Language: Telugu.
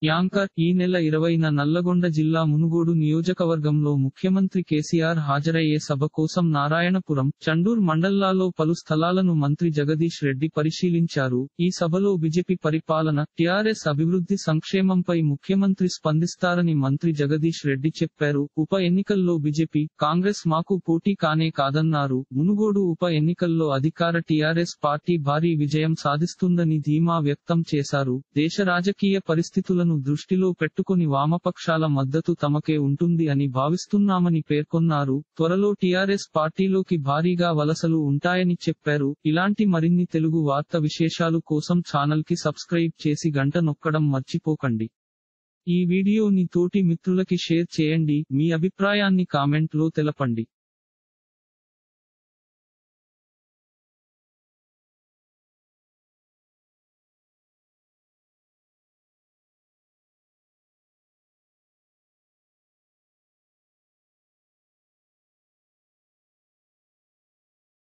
యాంకర్ ఈ నెల ఇరవైన నల్లగొండ జిల్లా మునుగోడు నియోజకవర్గంలో ముఖ్యమంత్రి కేసీఆర్ హాజరయ్యే సభ కోసం నారాయణపురం చండూర్ మండలాల్లో పలు స్థలాలను మంత్రి జగదీష్ రెడ్డి పరిశీలించారు ఈ సభలో బీజేపీ పరిపాలన టీఆర్ఎస్ అభివృద్ధి సంక్షేమంపై ముఖ్యమంత్రి స్పందిస్తారని మంత్రి జగదీష్ రెడ్డి చెప్పారు ఉప ఎన్నికల్లో బీజేపీ కాంగ్రెస్ మాకు పోటీ కానే కాదన్నారు మునుగోడు ఉప ఎన్నికల్లో అధికార టీఆర్ఎస్ పార్టీ భారీ విజయం సాధిస్తుందని ధీమా వ్యక్తం చేశారు దేశ రాజకీయ పరిస్థితులను దృష్టిలో పెట్టుకుని వామపక్షాల మద్దతు తమకే ఉంటుంది అని భావిస్తున్నామని పేర్కొన్నారు త్వరలో టీఆర్ఎస్ పార్టీలోకి భారీగా వలసలు ఉంటాయని చెప్పారు ఇలాంటి మరిన్ని తెలుగు వార్త విశేషాలు కోసం ఛానల్ కి సబ్స్క్రైబ్ చేసి గంట నొక్కడం మర్చిపోకండి ఈ వీడియోని తోటి మిత్రులకి షేర్ చేయండి మీ అభిప్రాయాన్ని కామెంట్ లో తెలపండి